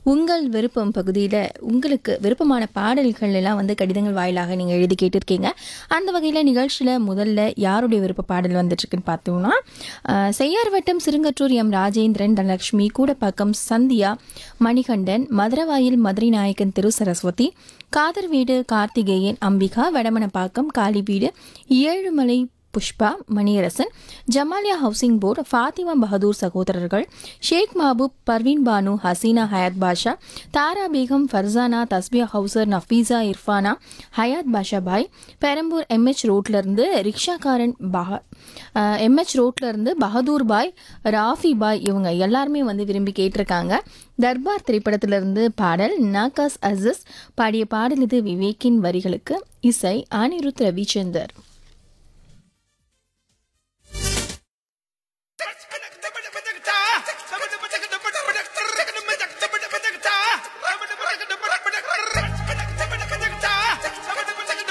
உங்கள் விருப்பம் பகுதியில் உங்களுக்கு விருப்பமான பாடல்கள் எல்லாம் வந்து கடிதங்கள் வாயிலாக நீங்கள் எழுதி கேட்டிருக்கீங்க அந்த வகையில் நிகழ்ச்சியில் முதல்ல யாருடைய விருப்ப பாடல் வந்துட்டுருக்குன்னு பார்த்தோம்னா அஹ், செய்யார் வட்டம் சிறுங்கற்றூர் எம் ராஜேந்திரன் தனலட்சுமி கூடப்பாக்கம் சந்தியா மணிகண்டன் மதுரவாயில் மதுரை நாயக்கன் திரு சரஸ்வதி காதர் வீடு கார்த்திகேயன் அம்பிகா வடமனப்பாக்கம் காளி வீடு ஏழுமலை புஷ்பா மணியரசன் ஜமாலியா ஹவுசிங் போர்டு ஃபாத்திமா பகதூர் சகோதரர்கள் ஷேக் மாபூப் பர்வீன் பானு ஹசீனா ஹயாத் பாஷா தாரா பேகம் ஃபர்சானா தஸ்பியா ஹவுசர் நஃபீஸா இர்ஃபானா ஹயாத் பாஷா பாய் பெரம்பூர் எம்ஹெச் ரோட்லேருந்து ரிக்ஷாக்காரன் பஹ எம்ஹெச் ரோட்லேருந்து பகதூர் பாய் ராஃபி பாய் இவங்க எல்லாருமே வந்து விரும்பி கேட்டிருக்காங்க தர்பார் திரைப்படத்திலிருந்து பாடல் நாகாஸ் அசிஸ் பாடிய பாடல் இது விவேக்கின் வரிகளுக்கு இசை அனிருத் ரவிச்சந்தர்